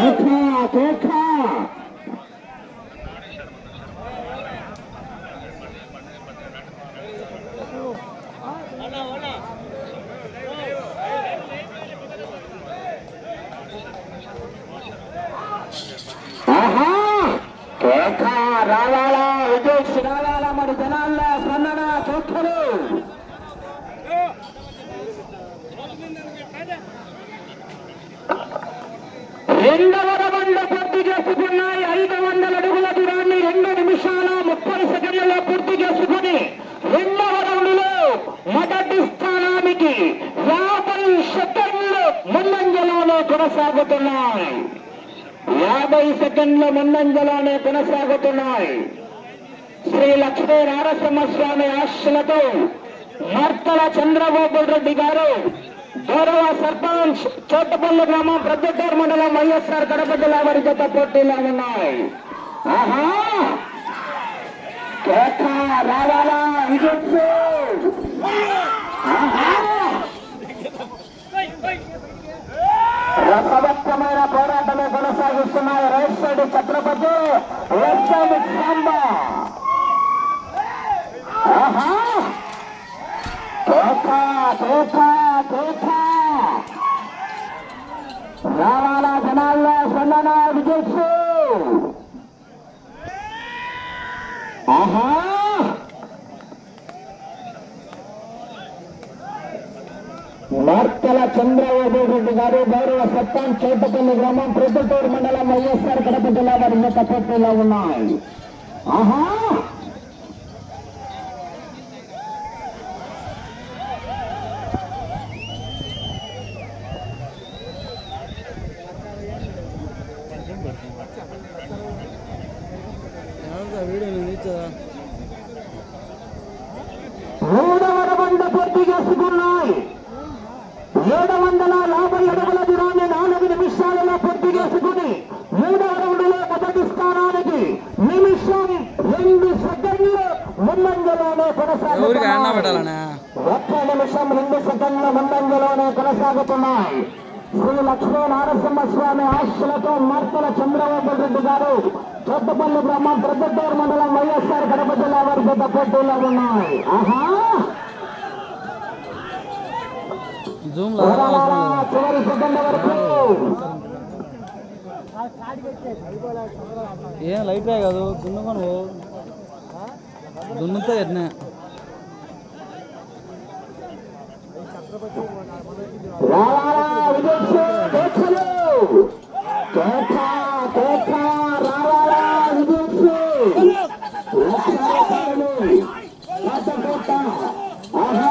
కేఖ కేఖ ఆహా కేఖ రావాలా విజయ్ రావాలా మరి జనాల్లో స్పందన చూస్తారు రెండవ రౌండ్ పూర్తి చేసుకున్నాయి ఐదు వందల అడుగుల దూరాన్ని రెండు నిమిషాల ముప్పై సెకండ్లలో పూర్తి చేసుకుని రెండవ రౌండ్లో మొదటి స్థానానికి యాభై సెకండ్లు ముందంజలోనే కొనసాగుతున్నాయి యాభై సెకండ్ల ముందంజలోనే కొనసాగుతున్నాయి శ్రీ లక్ష్మీ నారసింహ స్వామి ఆశలతో మార్తల చంద్రబాబు రెడ్డి గారు గౌరవ సర్పంచ్ చోటపల్లి గ్రామం ప్రొద్దుటూరు మండలం వైఎస్ఆర్ కడప జిల్లా వారి జత పోటీలో ఉన్నాయి ఆహా కేక రావాలా విజయ్ ఆహా రసవత్తమైన పోరాటమే కొనసాగిస్తున్నాయి right side Chhatrapati left side Samba ఆహా కేక కేక కేక రావాలా జనాల్లో స్పందన విజయ్ ఆహా మార్తల చంద్రబాబు రెడ్డి గారు గౌరవ సర్పంచ్ చోటపల్లి గ్రామం ప్రొద్దుటూరు మండలం వైఎస్ఆర్ కడప జిల్లా వారి యొక్క పోటీలో ఉన్నాయి ఆహా వీడియో నిలిచదా మూడవ రౌండ్ పూర్తి చేసుకున్నాయి ఏడు వందల యాభై అడుగుల దూరాన్ని నాలుగు నిమిషాలలో పూర్తి చేసుకుని మూడవ రౌండ్లో మొదటి స్థానానికి నిమిషం రెండు సెకండ్లు ముందంజలోనే ఎవరికి అన్న కొనసాగుతున్నాయి పెట్టాలనా ఒక్క నిమిషం రెండు సెకండ్ల ముందంజలోనే కొనసాగుతున్నాయి శ్రీ లక్ష్మీ నారసింహ స్వామి ఆశలతో మార్తల చంద్రబాబు రెడ్డి గారు చొట్టపల్లి గ్రామం ప్రొద్దుటూరు మండలం వైఎస్ఆర్ కడప జిల్లా వారి పెద్ద పోటీలో ఉన్నాయి ఆహా జూమ్ లో అవసరం లేదు చివరి సెకండ్ వరకు ఏం లైట్ రే కాదు దున్నుకొని పో దున్నుతో ఎట్నే రావాలా విజయ్ కేకలు కేక కేక రావాలా విజయ్ లక్షణాలు కాటకోట ఆహా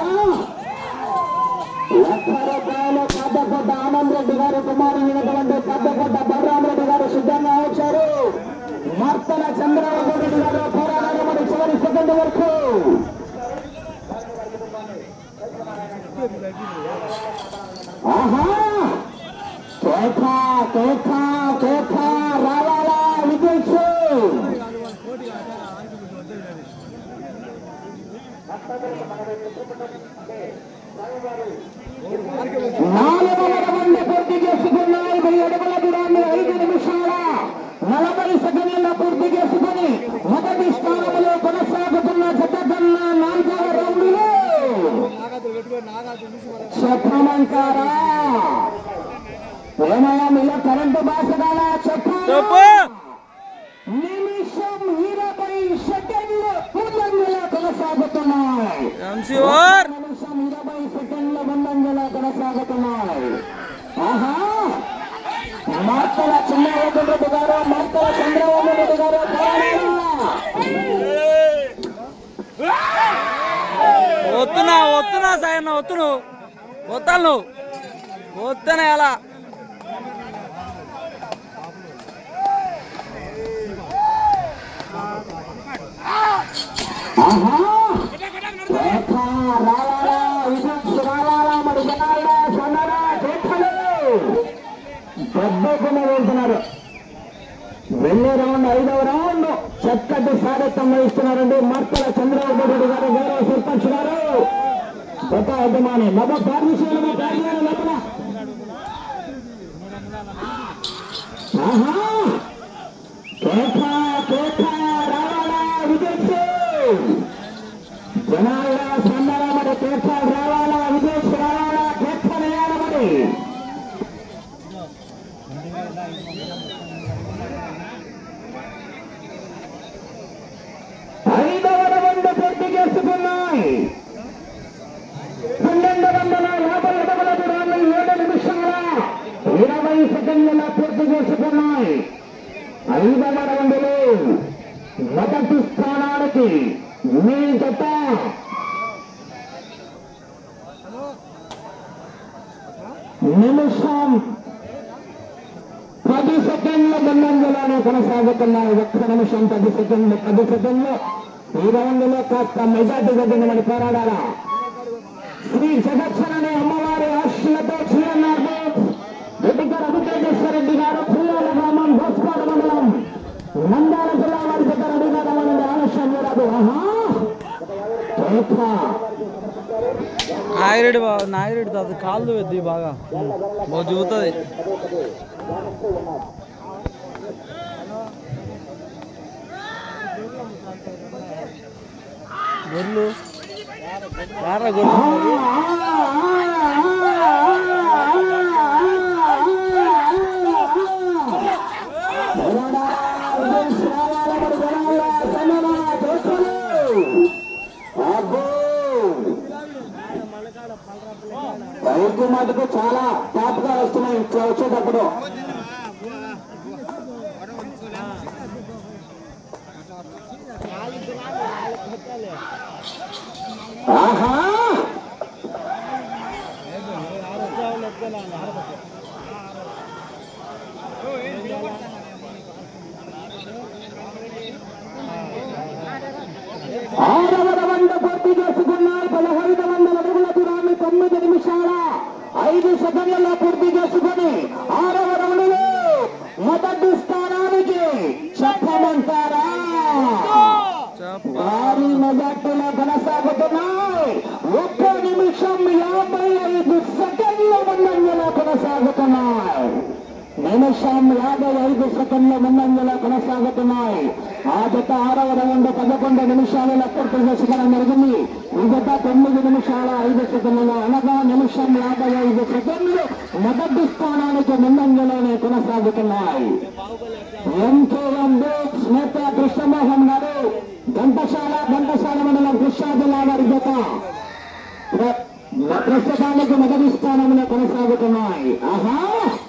లక్ష రూపాయలు కాటకోట ఆనంద్ రెడ్డి గారు కుమారు అయినటువంటి కాటకోట బలరామరెడ్డి గారు సిద్ధంగా వచ్చారు మార్తల చంద్రబాబు రెడ్డి గారు పోరాడారు మరి చివరి సెకండ్ వరకు ఆహా కేక కేక కేక రావాలా విజయ్ నాలుగవ రౌండ్ పూర్తి చేసుకున్నాయి వెయ్యి అడుగుల దూరాన్ని ఐదు నిమిషాల నలభై సెకండ్ల పూర్తి చేసుకుని మొదటి స్థానంలో కొనసాగుతున్న జత కన్నా నాలుగవ రౌండ్లో చెప్పమంటారా ఏమయ్యా మీలో కరెంటు బాసగాల చెప్పు చెప్పాలి నిమిషం ఇరవై సెకండ్లు ముందంజలో కొనసాగుతున్నాయి ఎంసీఆర్ నిమిషం ఇరవై సెకండ్ల ముందంజలో కొనసాగుతున్నాయి ఆహా మార్తల చంద్రబాబు రెడ్డి గారు మార్తల చంద్రబాబు రెడ్డి గారు పోరాడారా? వస్తున్నా వస్తున్నా సాయన్న వత్తు నువ్వు వస్తాను నువ్వు వస్తేనే ఎలా ఆహా రేఖ రావాలా విజయ్ రావాలా మరి జనాల్లో సన్నరా చేతలు పెద్దకున్న వెళ్తున్నారు వెళ్ళే రౌండ్ ఐదవ రౌండ్ చక్కటి సారథ్యం వహిస్తున్నారండి మార్తల చంద్రబాబు రెడ్డి గారు గౌరవ సర్పంచ్ గారు గత యజమాని మగ పార్మిషన్లు లోపల ఆహా కేక కేక రావాలా విజయ్ జనాల సందర మరి కేక రావాలా విజయ్ రావాలా కేక వేయాలి మరి ఐదవ రౌండ్ పూర్తి చేసుకున్నాయి పన్నెండు వందల యాభై అడుగుల దూరాన్ని ఏడు నిమిషాల ఇరవై సెకండ్ల పూర్తి చేసుకున్నాయి ఐదవ రౌండ్లో మొదటి స్థానానికి మీ జత నిమిషం పది సెకండ్ల ముందంజలోనే కొనసాగుతున్నాయి ఒక్క నిమిషం పది సెకండ్లు పది సెకండ్లు ఈ రౌండ్లో కాస్త మెజార్టీ దగ్గర మరి పోరాడాలా శ్రీ జగత్సరని అమ్మవారి ఆశలతో చీరన్నారు రెడ్డిగారు అభికేశ్వర రెడ్డి గారు పుల్లాల గ్రామం భోస్పాడు మండలం నంద్యాల జిల్లా వారి దగ్గర అడిగారమని ఆలస్యం రాదు ఆహా కేక. నాగిరెడ్డి బాగా నాగిరెడ్డి అది కాళ్ళు పెద్ద బాగా బాగా చూస్తుంది గొర్రెలు యారా గొర్రెలు రైతు మటుకు చాలా టాప్ గా వస్తున్నాయి ఇట్లా వచ్చేటప్పుడు ఆహా ఆరవ రౌండ్ పూర్తి చేసుకున్నారు పదహైదు వందల అడుగుల దూరాన్ని తొమ్మిది నిమిషాల ఐదు సెకండ్లలో పూర్తి చేసుకుని ఆరవ రౌండ్లో మొదటి స్థానానికి చెప్పమంటారా భారీ మెజార్టీలో కొనసాగుతున్నాయి ఒక్క నిమిషం యాభై ఐదు సెకండ్ల ముందంజలో కొనసాగుతున్నాయి నిమిషం యాభై ఐదు సెకండ్ల ముందంజలో కొనసాగుతున్నాయి ఆ జత ఆరవ రౌండ్ పదకొండు నిమిషాలలో పూర్తి చేసుకోవడం జరిగింది ఈ జత తొమ్మిది నిమిషాల ఐదు సెకండ్లలో అనగా నిమిషం యాభై ఐదు సెకండ్లు మొదటి స్థానానికి ముందంజలోనే కొనసాగుతున్నాయి ఎంకేఎం బీచ్ నేత కృష్ణమోహన్ గారు ఘంటసాల ఘంటసాల మండలం కృష్ణా జిల్లా వారి జత ప్ర- ప్రస్తుతానికి మొదటి స్థానంలో కొనసాగుతున్నాయి ఆహా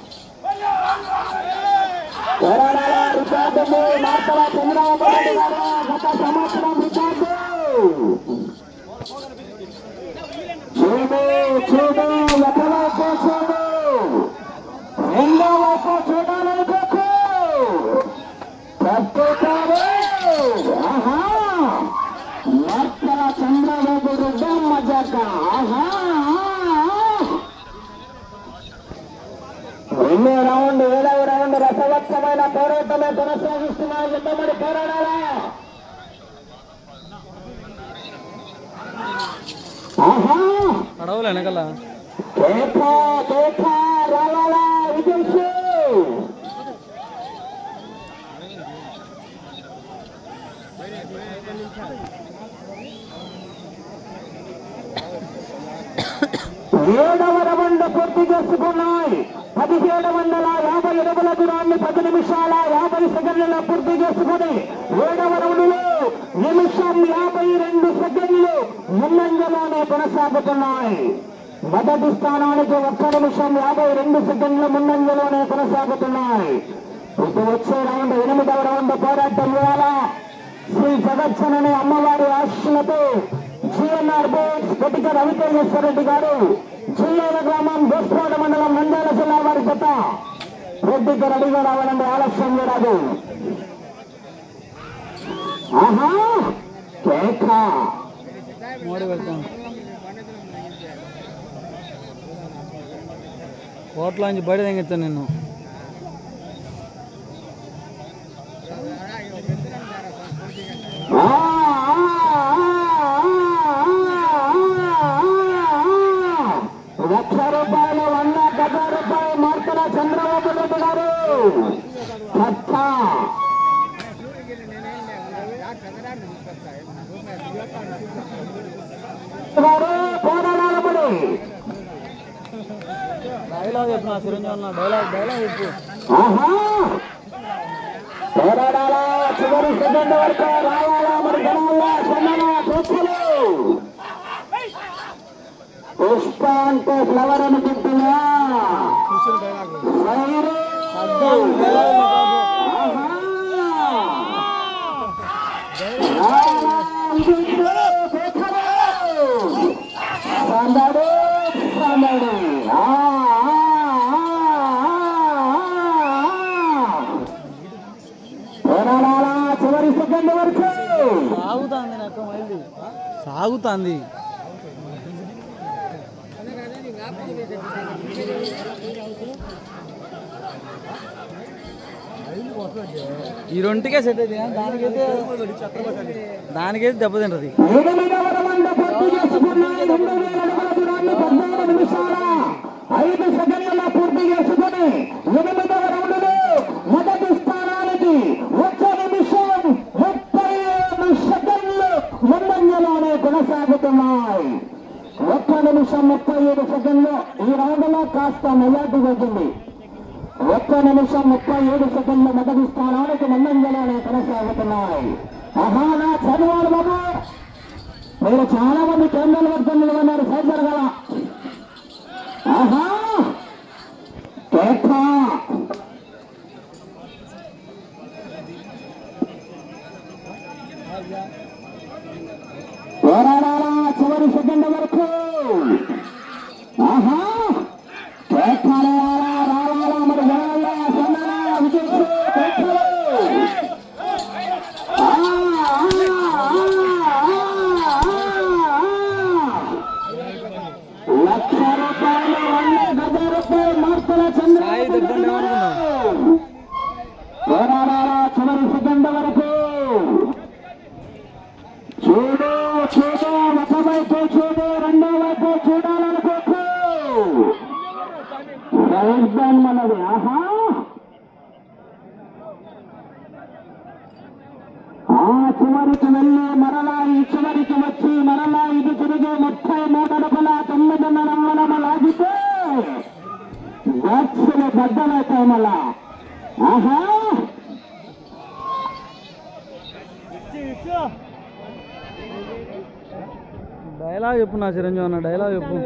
పోరాడాల రికార్డులు మార్తల చంద్రబాబు నాయుడు గారు గత సంవత్సరం రికార్డు చూడు చూడు ఒకవైపు చూడు రెండో వైపు చూడాలనుకోకు తప్పుతారు ఆహా మార్తల చంద్రబాబు రుద్దం మజాక ఆహా రెండో రౌండ్ ఏడవ రౌండ్ రసవత్తమైన పోరాటమే కొనసాగిస్తున్నారు ఎంతమంది పోరాడాలా ఆహా అడవులు వెనకాల కేక కేక రావాలా విజయ్ ఏడవ రౌండ్ పూర్తి చేసుకున్నాయి పదిహేడు వందల యాభై అడుగుల దూరాన్ని పది నిమిషాల యాభై సెకండ్లలో పూర్తి చేసుకుని ఏడవ రౌండ్లో నిమిషం యాభై రెండు సెకండ్లు ముందంజలోనే కొనసాగుతున్నాయి మొదటి స్థానానికి ఒక్క నిమిషం యాభై రెండు సెకండ్ల ముందంజలోనే కొనసాగుతున్నాయి ఇటు వచ్చే రౌండ్ ఎనిమిదవ రౌండ్ పోరాటం వేళ శ్రీ జగచ్చనని అమ్మవారి ఆశలతో జిఎన్ఆర్ బోర్డ్స్ గట్టిగా రవితేజేశ్వర రెడ్డి గారు జిల్లాల గ్రామం దోస్పాడ మండలం నంద్యాల జిల్లా వారి జత రెడ్డికి రెడీగా రావాలంటే ఆలస్యం రాదు ఆహా కేక మోడి పెడతాను కోట్లోంచి బయట తెంగిస్తాను నిన్ను ఆ, ఆ, ఆ, ఆ, లక్ష రూపాయలు వంద గజ రూపాయలు మార్తల చంద్రబాబు నాయుడు గారు డైలాగ్ చెప్పు నా చిరంజీవి అన్న డైలాగ్ డైలాగ్ చెప్పు ఆహా పోరాడాలా చివరి సెకండ్ వరకు రావాలా మరి జనాలా సన్నన చూపులు పుష్ప అంటే ఫ్లవర్ అనుకుంటున్నా వైరు. ఆహా. రావాలా ఇదిగో చూపులు. సందడు సందడు ఆ, ఆ, ఆ, ఆ, ఆ. పోరాడాలా చివరి సెకండ్ వరకు సాగుతాంది నాకు మైంది సాగుతాంది ఈ రెండుకే సెట్ అయితే దానికైతే దానికైతే దెబ్బతింటది ఎనిమిదవ రౌండ్ పూర్తి చేసుకున్నాయి రెండు వేల అడుగుల దూరాన్ని పద్నాలుగు నిమిషాల ఐదు సెకండ్ల పూర్తి చేసుకుని ఎనిమిదవ రౌండ్లో మొదటి స్థానానికి ఒక్క నిమిషం ముప్పై ఏడు సెకండ్లు ముందంజలోనే కొనసాగుతున్నాయి ఒక్క నిమిషం ముప్పై ఏడు సెకండ్లు ఈ రౌండ్లో కాస్త మెజార్టీ వచ్చింది ఒక్క నిమిషం ముప్పై ఏడు సెకండ్ల మొదటి స్థానానికి ముందంజలోనే కొనసాగుతున్నాయి అహానా చదివాడు బాబు మీరు చాలా మంది కేంద్రాలు పట్టుకొని నిలబడినారు సైడ్ జరగాల ఆహా కేక పోరాడాలా చివరి సెకండ్ వరకు ఆహా కేకాలేయాలా రావాలా మరి జనాలా సన్నాలా విజయ్ కేకలు లక్ష రూపాయలు వంద గజ రూపాయలు మార్పుల చంద్ర సాయి దగ్గరనే అనుకున్నాం. పోరాడాలా చివరి సెకండ్ వరకు చూడు చూడు ఒక వైపు చూడు రెండో వైపు చూడాలనుకోకు రైట్ మనది ఆహా ఆ చివరికి వెళ్ళి మరలా ఈ చివరికి వచ్చి మరలా ఇది తిరిగి ముప్పై మూడు అడుగుల తొమ్మిదిన్నర మనం లాగితే బాక్సులు బద్దలవుతాయి మళ్ళా ఆహా డైలాగ్ చెప్పు నా చిరంజీవి అన్న డైలాగ్ చెప్పు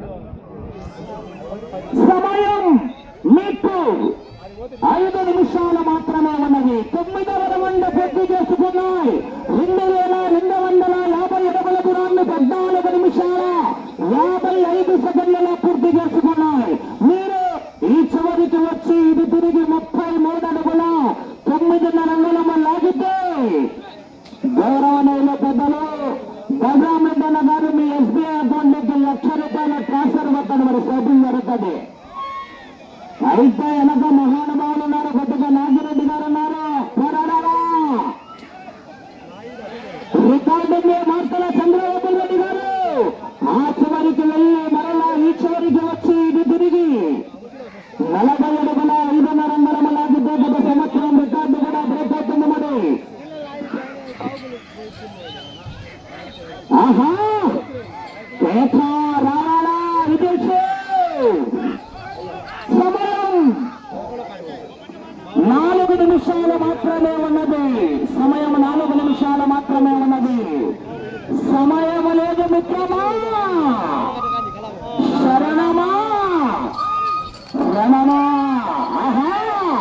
సమయం మీకు ఐదు నిమిషాలు మాత్రమే ఉన్నది తొమ్మిదవ రౌండ్ పూర్తి చేసుకున్నాయి రెండు వేల రెండు వందల యాభై అడుగుల దూరాన్ని పద్నాలుగు నిమిషాల యాభై ఐదు సెకండ్లలో పూర్తి చేసుకున్నాయి మీరు ఈ చివరికి వచ్చి ఇది తిరిగి ముప్పై మూడు అడుగుల తొమ్మిదిన్నర అంగుళము లాగితే గౌరవనీయుల పెద్దలు గజామెడ్డన్న గారు మీ ఎస్బీఐ అకౌంట్లోకి లక్ష రూపాయల ట్రాన్స్ఫర్ కొట్టడం మరి షాపింగ్ జరుగుతుంది అయితే వెనక మహానుభావులు ఉన్నారు కొద్దిగా నాగిరెడ్డి గారు ఉన్నారు పోరాడారా రికార్డింగ్ మార్తల చంద్రబాబు రెడ్డి గారు ఆ చివరికి వెళ్ళి మరలా ఈ చివరికి వచ్చి ఇది తిరిగి నలభై అడుగుల ఐదున్నర అంగళం లాగితే గత సంవత్సరం రికార్డు కూడా బ్రేక్ అవుతుంది మరి ఆహా కేక రావాలా విదేశీ సమయం నాలుగు నిమిషాలు మాత్రమే ఉన్నది సమయం నాలుగు నిమిషాలు మాత్రమే ఉన్నది సమయం లేదు మిత్రమా శరణమా రణమా ఆహా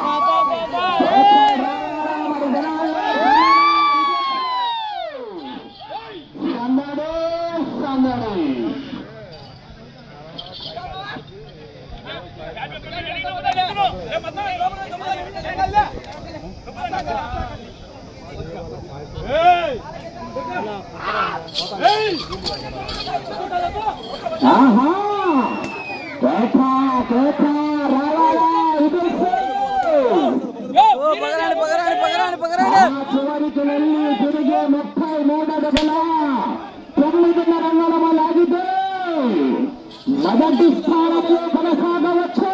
సందడే సందడే ఆహా కేక కేక రావాలా విదేశీ ఓ పగరాని పగరాని పగరాని పగరాని ఆ చివరికి వెళ్ళి తిరిగి ముప్పై మూడు అడుగుల తొమ్మిదిన్నర అంగుళము లాగితే మొదటి స్థానంలో కొనసాగవచ్చు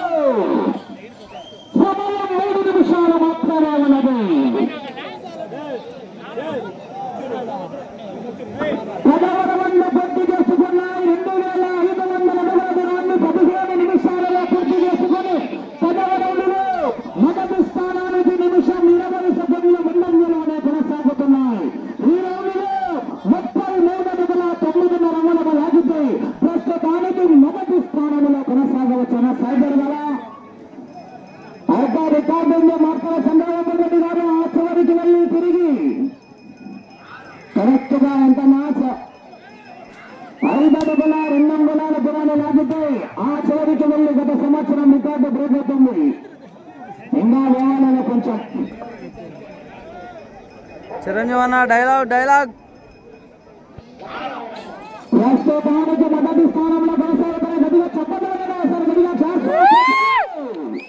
సమయం మూడు నిమిషాలు మాత్రమే ఉన్నది పదమూడు వందల పూర్తి చేసుకున్నాయి రెండు వేల ఐదు వందల అడుగుల దూరాన్ని పదిహేను చిన్న సైబర్ గల ఒక రికార్డు ఉంది మార్పుల చంద్రబాబు రెడ్డి గారు ఆ చివరికి వెళ్ళి తిరిగి కరెక్ట్ గా ఎంత మ్యాచ్ ఐదు అడుగుల రెండు అంగుళాల దూరాన్ని లాగితే ఆ చివరికి వెళ్ళి గత సంవత్సరం రికార్డు బ్రేక్ అవుతుంది ఇంకా వేయాలని కొంచెం చిరంజీవి అన్న డైలాగ్ డైలాగ్ ప్రస్తుతానికి మొదటి స్థానంలో కొనసాగుతున్న గదిగా చెప్పబోతున్నా సార్ గదిగా చేస్తారు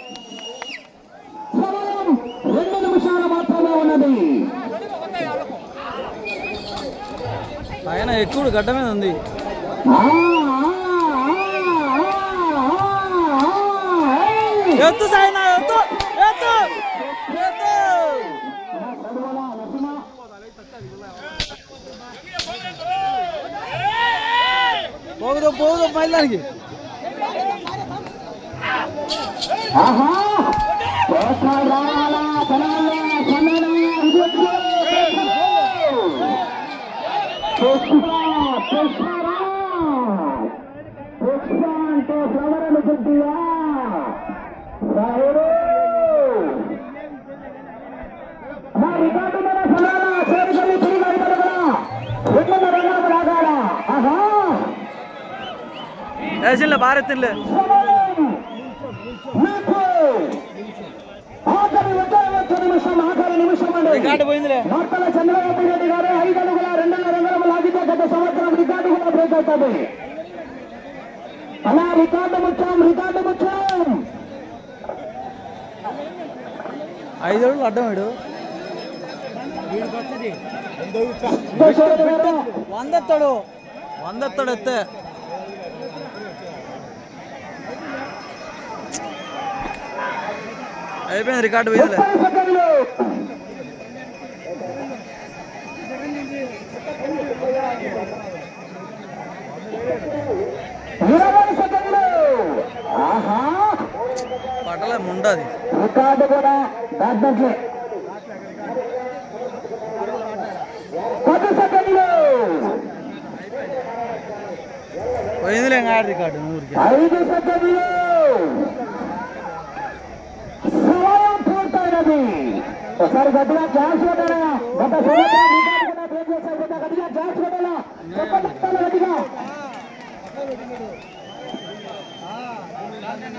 సమయం రెండు నిమిషాలు మాత్రమే ఉన్నది ఆయన ఎక్కువ గడ్డ మీద ఉంది ఆ, ఆ, ఆ, ఆ, ఆ, ఆ, ఏయ్! ఎత్తు సాయన ఎత్తు ఎత్తు ఎత్తు చదవాలా, నరసింహ? పోగుదు పోగుదు మైదానికి ఆహా ప్రోత్సాహం రావాలా తెలంగాణ కన్నడ విజయ్ పుష్ప పుష్పరా పుష్ప అంటే ఫ్లవర్ అనుకుంటున్నా రాయుడు నా రికార్డు మీద ఫలానా చేరుకొని తిరిగి అడిగాడు కదా రెండున్నర రంగాలు రాగాడా ఆహా వేసింలే భారతిలే సమయం నాకు ఆఖరి ఒకే ఒక్క నిమిషం ఆఖరి నిమిషం అండి రికార్డు పోయిందిలే మార్తల చంద్రబాబు నాయుడు గారు ఐదు అడుగుల రెండున్నర అంగుళం లాగితే గత సంవత్సరం రికార్డు కూడా బ్రేక్ అవుతుంది అలా రికార్డు ముఖ్యం రికార్డు ముఖ్యం ఐదు అడుగులు అడ్డం వీడు కిషోర్ గారు, వందెత్తాడు వందెత్తాడు ఎత్తే అయిపోయింది రికార్డు పోయిందిలే ముప్పై సెకండ్లు ఇరవై సెకండ్లు ఆహా పట్టలే ముండది రికార్డు కూడా దాటినట్లే పది సెకండ్లు పోయిందిలే ఇంకా ఆడ రికార్డు నూరికి ఐదు సెకండ్లు సమయం పూర్తయినది ఒకసారి గట్టిగా క్లాస్ కొట్టారా గత సంవత్సరం రికార్డు కూడా బ్రేక్ చేశారు కదా గట్టిగా క్లాస్ కొట్టాలా చెప్పండి గట్టిగా